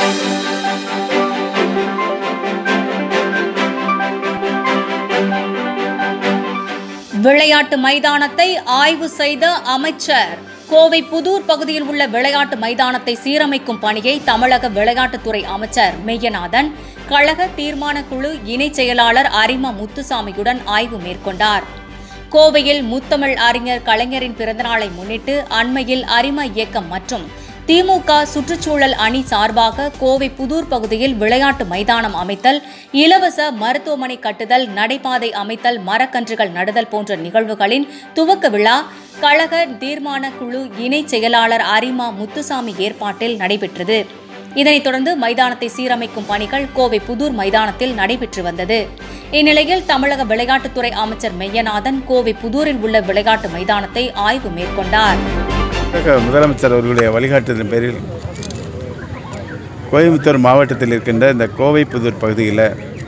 விளையாட்டு மைதானத்தை ஆய்வு செய்த அமைச்சர் கோவை புதூர் பகுதியில் உள்ள விளையாட்டு மைதானத்தை சீரமைக்கும் பணியை தமிழக விளையாட்டுத்துறை அமைச்சர் மெய்யநாதன் கழக தீர்மான குழு இணைச் செயலாளர் அரிமா முத்துசாமியுடன் ஆய்வு மேற்கொண்டார் கோவையில் முத்தமிழ் அறிஞர் கலைஞரின் பிறந்தநாளை முன்னிட்டு அண்மையில் அரிமா இயக்கம் மற்றும் திமுக சுற்றுச்சூழல் அணி சார்பாக கோவை புதூர் பகுதியில் விளையாட்டு மைதானம் அமைத்தல் இலவச மருத்துவமனை கட்டுதல் நடைபாதை அமைத்தல் மரக்கன்றுகள் நடுதல் போன்ற நிகழ்வுகளின் துவக்க விழா கழக தீர்மான குழு இணைச் செயலாளர் அரிமா முத்துசாமி ஏற்பாட்டில் நடைபெற்றது இதனைத் தொடர்ந்து மைதானத்தை சீரமைக்கும் பணிகள் கோவை புதூர் மைதானத்தில் நடைபெற்று வந்தது இந்நிலையில் தமிழக விளையாட்டுத்துறை அமைச்சர் மெய்யநாதன் கோவை புதூரில் உள்ள விளையாட்டு மைதானத்தை ஆய்வு மேற்கொண்டார் தமிழக முதலமைச்சர் அவர்களுடைய வழிகாட்டுதலின் பேரில் கோயம்புத்தூர் மாவட்டத்தில் இருக்கின்ற இந்த கோவை புதூர் பகுதியில்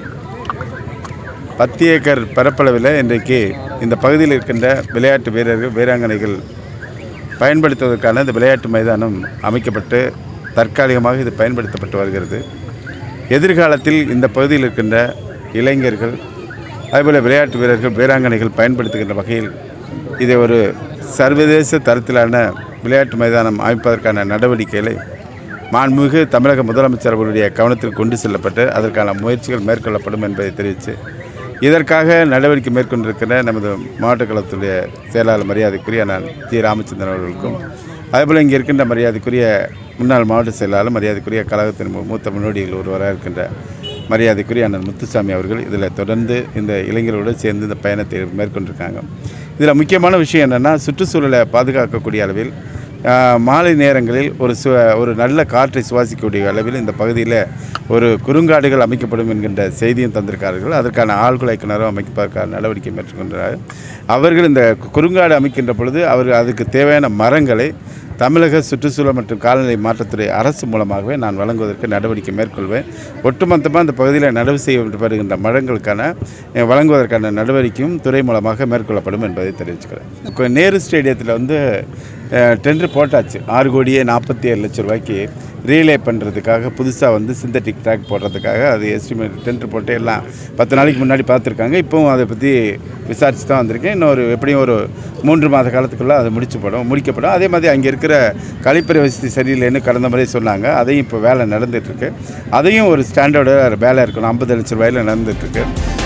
பத்து ஏக்கர் பரப்பளவில் இன்றைக்கு இந்த பகுதியில் இருக்கின்ற விளையாட்டு வீரர்கள் வீராங்கனைகள் பயன்படுத்துவதற்கான இந்த விளையாட்டு மைதானம் அமைக்கப்பட்டு தற்காலிகமாக இது பயன்படுத்தப்பட்டு வருகிறது எதிர்காலத்தில் இந்த பகுதியில் இருக்கின்ற இளைஞர்கள் அதேபோல் விளையாட்டு வீரர்கள் வீராங்கனைகள் பயன்படுத்துகின்ற வகையில் இதை ஒரு சர்வதேச தரத்திலான விளையாட்டு மைதானம் அமைப்பதற்கான நடவடிக்கைகளை மாண்புமிகு தமிழக முதலமைச்சர் அவர்களுடைய கவனத்தில் கொண்டு செல்லப்பட்டு அதற்கான முயற்சிகள் மேற்கொள்ளப்படும் என்பதை தெரிவித்து இதற்காக நடவடிக்கை மேற்கொண்டிருக்கிற நமது மாவட்ட கழகத்துடைய செயலாளர் மரியாதைக்குரிய நான் ஜி ராமச்சந்திரன் அவர்களுக்கும் அதேபோல் இங்கே இருக்கின்ற மரியாதைக்குரிய முன்னாள் மாவட்ட செயலாளர் மரியாதைக்குரிய கழகத்தின் மூ- மூத்த முன்னோடிகள் ஒருவராக இருக்கின்ற மரியாதைக்குரிய அண்ணன் முத்துசாமி அவர்கள் இதில் தொடர்ந்து இந்த இளைஞர்களோடு சேர்ந்து இந்த பயணத்தை மேற்கொண்டிருக்காங்க இதில் முக்கியமான விஷயம் என்னென்னா சுற்றுச்சூழலை பாதுகாக்கக்கூடிய அளவில் ஆஹ், மாலை நேரங்களில் ஒரு சு ஒரு நல்ல காற்றை சுவாசிக்கக்கூடிய அளவில் இந்த பகுதியில் ஒரு குறுங்காடுகள் அமைக்கப்படும் என்கின்ற செய்தியும் தந்திருக்கார்கள் அதற்கான ஆழ்குழாய் கிணறும் அமைப்பதற்கான நடவடிக்கை மேற்கொண்டார்கள் அவர்கள் இந்த குறுங்காடு அமைக்கின்ற பொழுது அவர்கள் அதுக்கு தேவையான மரங்களை தமிழக சுற்றுச்சூழல் மற்றும் காலநிலை மாற்றத்துறை அரசு மூலமாகவே நான் வழங்குவதற்கு நடவடிக்கை மேற்கொள்வேன் ஒட்டுமொத்தமாக இந்த பகுதியில் நடவு செய்யப்படுகின்ற மரங்களுக்கான அஹ், வழங்குவதற்கான நடவடிக்கையும் துறை மூலமாக மேற்கொள்ளப்படும் என்பதை தெரிவிச்சுக்கிறேன் இப்போ நேரு ஸ்டேடியத்தில் வந்து டெண்டர் போட்டாச்சு ஆறு கோடியே நாற்பத்தி ஏழு லட்சம் ரூபாய்க்கு ரீலே பண்ணுறதுக்காக புதுசாக வந்து சிந்தட்டிக் ட்ராக் போடுறதுக்காக அது எஸ்டிமேட் டெண்டர் போட்டு எல்லாம் பத்து நாளைக்கு முன்னாடி பார்த்துருக்காங்க இப்போவும் அதை பற்றி விசாரித்து தான் வந்திருக்கேன் இன்னொரு எப்படியும் ஒரு மூன்று மாத காலத்துக்குள்ளே அது முடிச்சுப்படும் முடிக்கப்படும் அதே மாதிரி அங்கே இருக்கிற கழிப்பறை வசதி சரியில்லைன்னு கடந்த முறை சொன்னாங்க அதையும் இப்போ வேலை நடந்துகிட்ருக்கு அதையும் ஒரு ஸ்டாண்டர்டு வேலை இருக்கணும் ஐம்பது லட்ச ரூபாயில் நடந்துகிட்ருக்கு